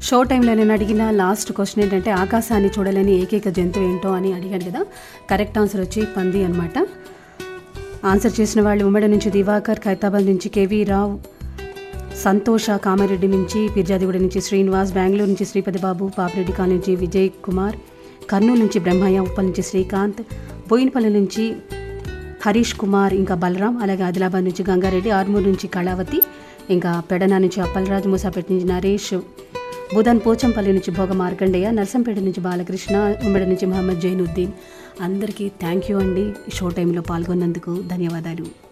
show టైంలో నేను అడిగిన లాస్ట్ క్వశ్చన్ ఏంటంటే ఆకాశాన్ని చూడలేని ఏకైక జంతువు ఏంటో అని అడిగాను కదా కరెక్ట్ ఆన్సర్ వచ్చి పంది అనమాట ఆన్సర్ చేసిన వాళ్ళు ఉమ్మడి నుంచి దివాకర్ ఖైతాబాద్ నుంచి కేవీ రావు సంతోష కామారెడ్డి నుంచి పిర్జాదిగూడ నుంచి శ్రీనివాస్ బెంగళూరు నుంచి శ్రీపతి బాబు పాపిరెడ్డి కాలనీ నుంచి విజయ్ కుమార్ కర్నూలు నుంచి బ్రహ్మయ్య ఉప్పల్ నుంచి శ్రీకాంత్ బోయినపల్లి నుంచి హరీష్ కుమార్ ఇంకా బలరాం అలాగే ఆదిలాబాద్ నుంచి గంగారెడ్డి ఆర్మూర్ నుంచి కళావతి ఇంకా పెడన నుంచి అప్పలరాజు మూసాపేట నుంచి నరేష్ బుధన్ పోచంపల్లి నుంచి భోగ మార్కండేయ నర్సంపేట నుంచి బాలకృష్ణ ఉమ్మడి నుంచి మహమ్మద్ జైనుద్దీన్ అందరికీ థ్యాంక్ యూ అండి ఈ షో టైంలో పాల్గొన్నందుకు ధన్యవాదాలు